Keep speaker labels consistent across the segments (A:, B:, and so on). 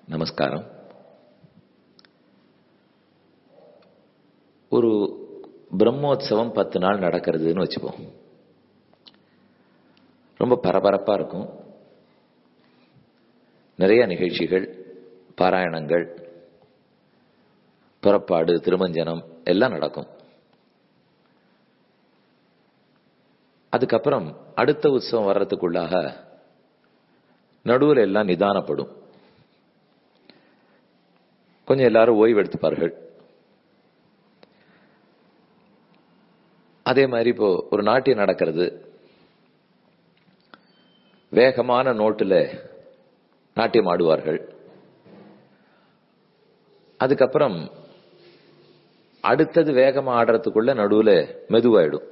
A: நமஸ்காரம் ஒரு பிரம்மோத்சவம் பத்து நாள் நடக்கிறதுன்னு வச்சுப்போம் ரொம்ப பரபரப்பா இருக்கும் நிறைய நிகழ்ச்சிகள் பாராயணங்கள் புறப்பாடு திருமஞ்சனம் எல்லாம் நடக்கும் அதுக்கப்புறம் அடுத்த உற்சவம் வர்றதுக்குள்ளாக நடுவில் எல்லாம் நிதானப்படும் கொஞ்சம் எல்லாரும் ஓய்வு எடுத்துப்பார்கள் அதே மாதிரி இப்போ ஒரு நாட்டியம் நடக்கிறது வேகமான நோட்டுல நாட்டியம் ஆடுவார்கள் அதுக்கப்புறம் அடுத்தது வேகமா ஆடுறதுக்குள்ள நடுவுல மெதுவாயிடும்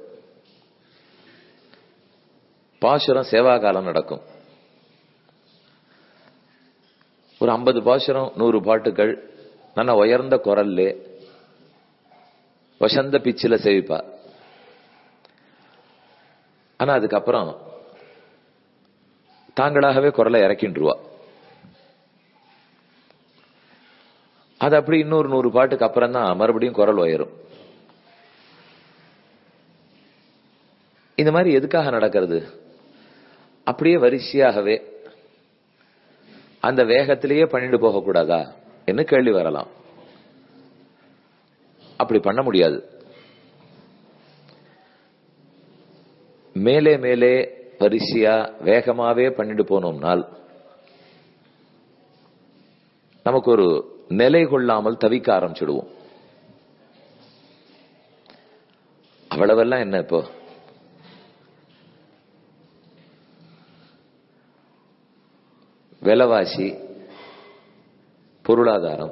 A: பாசுரம் சேவா காலம் நடக்கும் ஒரு ஐம்பது பாசுரம் நூறு பாட்டுகள் நல்ல உயர்ந்த குரல்ல வசந்த பிச்சில சேவிப்பா ஆனா அதுக்கப்புறம் தாங்களாகவே குரலை இறக்கின்றுவா அது அப்படி இன்னொரு நூறு பாட்டுக்கு அப்புறம் தான் மறுபடியும் குரல் உயரும் இந்த மாதிரி எதுக்காக நடக்கிறது அப்படியே வரிசையாகவே அந்த வேகத்திலேயே பண்ணிட்டு போகக்கூடாதா என்ன கேள்வி வரலாம் அப்படி பண்ண முடியாது மேலே மேலே வரிசையா வேகமாவே பண்ணிட்டு போனோம்னால் நமக்கு ஒரு நிலை கொள்ளாமல் தவிக்க ஆரம்பிச்சிடுவோம் அவ்வளவெல்லாம் என்ன இப்போ விலைவாசி பொருளாதாரம்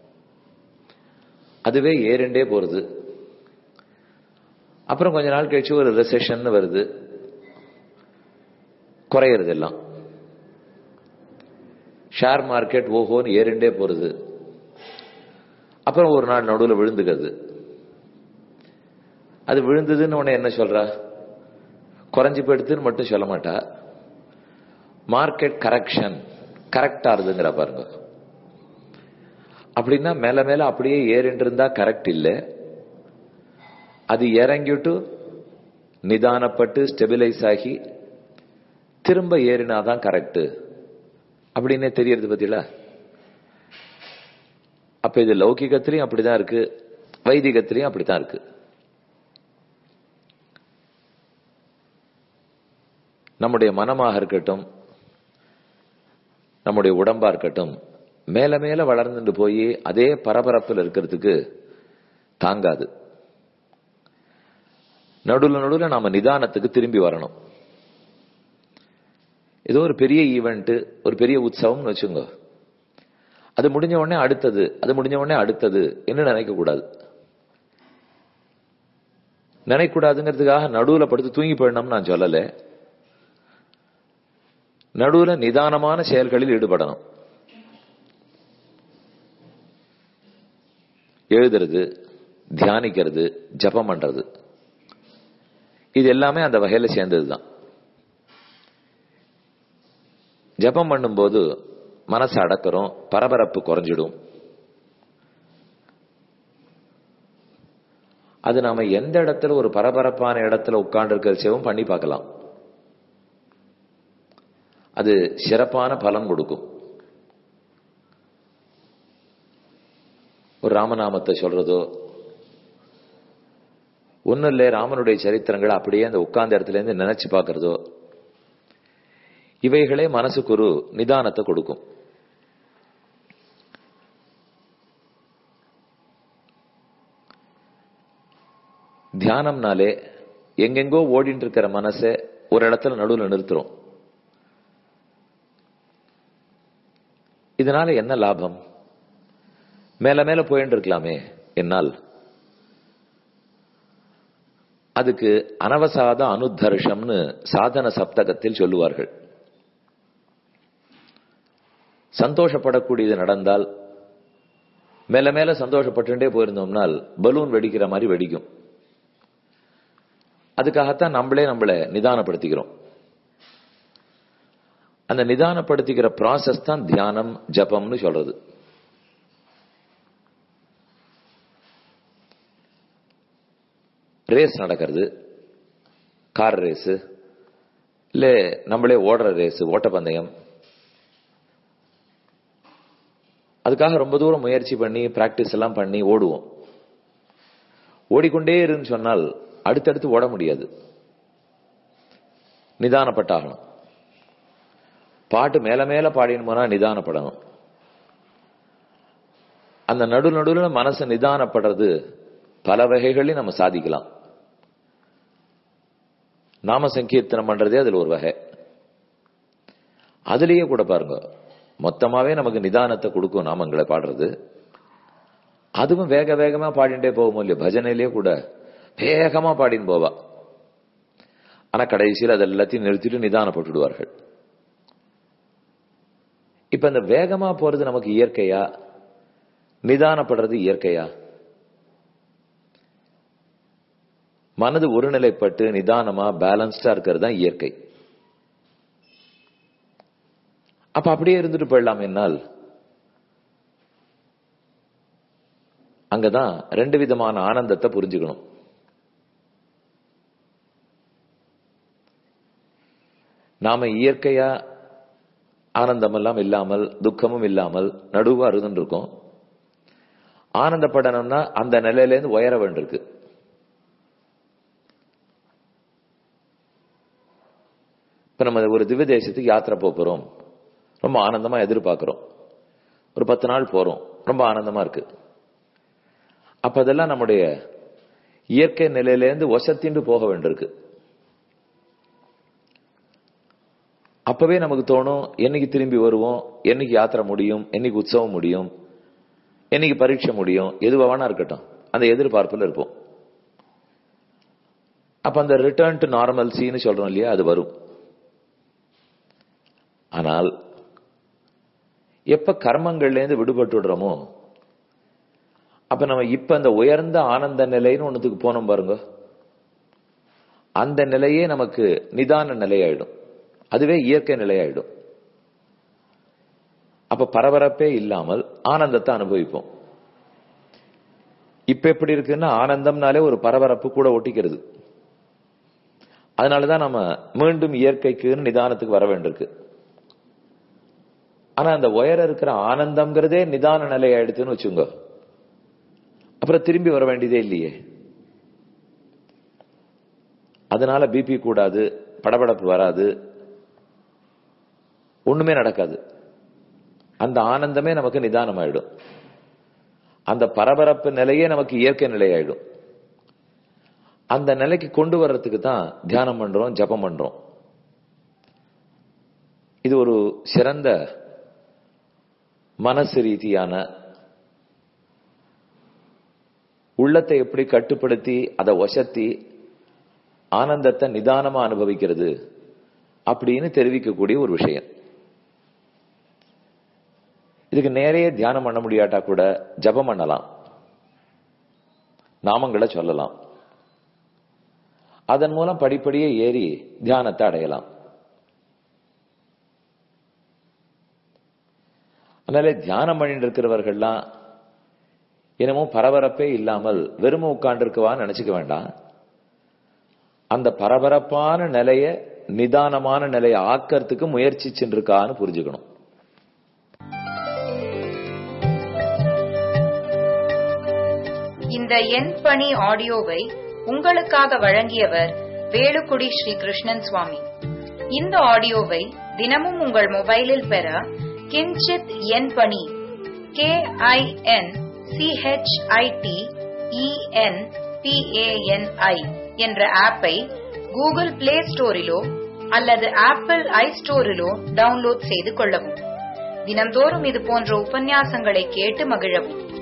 A: அதுவே ஏறிண்டே போறது அப்புறம் கொஞ்ச நாள் கழிச்சு ஒரு ரெசெஷன் வருது குறையிறது எல்லாம் ஷேர் மார்க்கெட் ஓஹோன்னு ஏறிண்டே போறது அப்புறம் ஒரு நாள் நடுவில் விழுந்துக்கிறது அது விழுந்ததுன்னு உடனே என்ன சொல்றா குறைஞ்சு போயிடுதுன்னு மட்டும் சொல்ல மாட்டா மார்க்கெட் கரெக்ஷன் கரெக்டா இருதுங்கிற பாருங்க அப்படின்னா மேல மேல அப்படியே ஏறிட்டு இருந்தா கரெக்ட் இல்லை அது இறங்கிட்டு நிதானப்பட்டு ஸ்டெபிலைஸ் ஆகி திரும்ப ஏறினாதான் கரெக்ட் அப்படின்னே தெரியறது பத்தில அப்ப இது லௌகிகத்திலையும் அப்படிதான் இருக்கு வைதிகத்திலையும் அப்படித்தான் இருக்கு நம்முடைய மனமாக இருக்கட்டும் நம்முடைய உடம்பா இருக்கட்டும் மேல மேல வளர்ந்துட்டு போய் அதே பரபரப்பில் இருக்கிறதுக்கு தாங்காது நடுவில் நடுவில் நாம நிதானத்துக்கு திரும்பி வரணும் ஏதோ ஒரு பெரிய ஈவெண்ட் ஒரு பெரிய உற்சவம்னு வச்சுங்க அது முடிஞ்ச உடனே அடுத்தது அது முடிஞ்ச உடனே அடுத்தது என்ன நினைக்க கூடாது நினைக்கூடாதுங்கிறதுக்காக நடுவில் படுத்து தூங்கி போயிடணும்னு நான் சொல்லலை நடுவுல நிதானமான செயல்களில் ஈடுபடணும் எழுதுறது தியானிக்கிறது ஜபம் பண்றது இது எல்லாமே அந்த வகையில சேர்ந்ததுதான் ஜபம் பண்ணும்போது மனசை அடக்கிறோம் பரபரப்பு குறைஞ்சிடும் அது நாம எந்த இடத்துல ஒரு பரபரப்பான இடத்துல உட்கார்ந்து இருக்கிற பண்ணி பார்க்கலாம் அது சிறப்பான பலன் கொடுக்கும் ஒரு ராமநாமத்தை சொல்றதோ ஒன்னும் இல்லை ராமனுடைய சரித்திரங்களை அப்படியே அந்த உட்கார்ந்த இடத்துல இருந்து நினைச்சு பார்க்கறதோ இவைகளே மனசுக்கு ஒரு நிதானத்தை கொடுக்கும் தியானம்னாலே எங்கெங்கோ ஓடிட்டு இருக்கிற மனசை ஒரு இடத்துல நடுவில் நிறுத்துறோம் இதனால என்ன லாபம் மேல மேல போயிட்டு இருக்கலாமே என்னால் அதுக்கு அனவசாத அனுத்தர்ஷம்னு சாதன சப்தகத்தில் சொல்லுவார்கள் சந்தோஷப்படக்கூடியது நடந்தால் மேல மேல சந்தோஷப்பட்டுட்டே போயிருந்தோம்னால் பலூன் வெடிக்கிற மாதிரி வெடிக்கும் அதுக்காகத்தான் நம்மளே நம்மளை நிதானப்படுத்திக்கிறோம் அந்த நிதானப்படுத்திக்கிற ப்ராசஸ் தான் தியானம் ஜபம்னு சொல்றது ரேஸ் நடக்கிறது கார் ரேஸு இல்லை நம்மளே ஓடுற ரேஸு ஓட்டப்பந்தயம் அதுக்காக ரொம்ப தூரம் முயற்சி பண்ணி பிராக்டிஸ் எல்லாம் பண்ணி ஓடுவோம் ஓடிக்கொண்டே இருன்னு சொன்னால் அடுத்தடுத்து ஓட முடியாது நிதானப்பட்டாகணும் பாட்டு மேல மேல பாடின்னு போனா நிதானப்படணும் அந்த நடு நடுவில் மனசு நிதானப்படுறது பல வகைகளையும் நம்ம சாதிக்கலாம் நாம சங்கீர்த்தனம் பண்றதே அதுல ஒரு வகை அதுலயே கூட பாருங்க மொத்தமாவே நமக்கு நிதானத்தை கொடுக்கும் நாமங்களை பாடுறது அதுவும் வேக வேகமா பாடிண்டே போகும் இல்லையா பஜனையிலேயே கூட வேகமா பாடின்னு போவா ஆனா கடைசியில் அது எல்லாத்தையும் நிறுத்திட்டு நிதானப்பட்டுடுவார்கள் இப்ப இந்த வேகமா போறது நமக்கு இயற்கையா நிதானப்படுறது இயற்கையா மனது ஒருநிலைப்பட்டு நிதானமா பேலன்ஸ்டா இருக்கிறது தான் இயற்கை அப்ப அப்படியே இருந்துட்டு போயிடலாம் என்னால் அங்கதான் ரெண்டு விதமான ஆனந்தத்தை புரிஞ்சுக்கணும் நாம இயற்கையா ஆனந்தம் எல்லாம் இல்லாமல் துக்கமும் இல்லாமல் நடுவா இருந்துட்டு இருக்கோம் ஆனந்தப்படணும்னா அந்த நிலையிலேருந்து உயர வேண்டியிருக்கு இப்ப நம்ம ஒரு திவ்ய தேசத்துக்கு யாத்திரை போறோம் ரொம்ப ஆனந்தமா எதிர்பார்க்கிறோம் ஒரு பத்து நாள் போறோம் ரொம்ப ஆனந்தமா இருக்கு அப்ப அதெல்லாம் நம்முடைய இயற்கை நிலையிலேருந்து ஒசத்திண்டு போக வேண்டியிருக்கு அப்பவே நமக்கு தோணும் என்னைக்கு திரும்பி வருவோம் என்னைக்கு யாத்திரை முடியும் என்னைக்கு உற்சவம் முடியும் என்னைக்கு பரீட்சை முடியும் எதுவா வேணா இருக்கட்டும் அந்த எதிர்பார்ப்புல இருப்போம் அப்ப அந்த ரிட்டர்ன் டு நார்மல்சின்னு சொல்றோம் இல்லையா அது வரும் ஆனால் எப்ப கர்மங்கள்ல இருந்து விடுபட்டு விடுறோமோ அப்ப நம்ம இப்ப அந்த உயர்ந்த ஆனந்த நிலைன்னு ஒண்ணுத்துக்கு போனோம் பாருங்க அந்த நிலையே நமக்கு நிதான நிலையாயிடும் அதுவே இயற்கை நிலையாயிடும் அப்ப பரபரப்பே இல்லாமல் ஆனந்தத்தை அனுபவிப்போம் இப்ப எப்படி இருக்குன்னா ஆனந்தம்னாலே ஒரு பரபரப்பு கூட ஒட்டிக்கிறது அதனாலதான் நம்ம மீண்டும் இயற்கைக்குன்னு நிதானத்துக்கு வர வேண்டியிருக்கு ஆனா அந்த உயர இருக்கிற ஆனந்தம்ங்கிறதே நிதான நிலை ஆயிடுச்சுன்னு வச்சுங்க அப்புறம் திரும்பி வர வேண்டியதே இல்லையே அதனால பிபி கூடாது படபடப்பு வராது ஒண்ணுமே நடக்காது அந்த ஆனந்தமே நமக்கு நிதானம் ஆயிடும் அந்த பரபரப்பு நிலையே நமக்கு இயற்கை நிலையாயிடும் அந்த நிலைக்கு கொண்டு வர்றதுக்கு தான் தியானம் பண்றோம் ஜபம் பண்றோம் இது ஒரு சிறந்த மனசு ரீதியான உள்ளத்தை எப்படி கட்டுப்படுத்தி அதை ஒசத்தி ஆனந்தத்தை நிதானமா அனுபவிக்கிறது அப்படின்னு தெரிவிக்கக்கூடிய ஒரு விஷயம் இதுக்கு நேரையே தியானம் பண்ண முடியாட்டா கூட ஜபம் பண்ணலாம் நாமங்களை சொல்லலாம் அதன் மூலம் படிப்படியே ஏறி தியானத்தை அடையலாம் அதனால தியானம் பண்ணிட்டு இருக்கிறவர்கள்லாம் என்னமோ பரபரப்பே இல்லாமல் வெறும உட்கார்ந்துருக்கவான்னு நினைச்சுக்க வேண்டாம் அந்த பரபரப்பான நிலைய நிதானமான நிலையை ஆக்கிறதுக்கு முயற்சி சென்றிருக்கான்னு புரிஞ்சுக்கணும்
B: இந்த என் பணி ஆடியோவை உங்களுக்காக வழங்கியவர் வேலுக்குடி ஸ்ரீ கிருஷ்ணன் சுவாமி இந்த ஆடியோவை தினமும் உங்கள் மொபைலில் பெற கிஞ்சித் என் பணி கே ஐ என் சிஹெச்ஐடி இஎன் பிஏஎன்ஐ என்ற ஆப்பை கூகுள் பிளே ஸ்டோரிலோ அல்லது ஆப்பிள் ஐ ஸ்டோரிலோ டவுன்லோட் செய்து கொள்ளவும் தினம்தோறும் இது போன்ற உபன்யாசங்களை கேட்டு மகிழவும்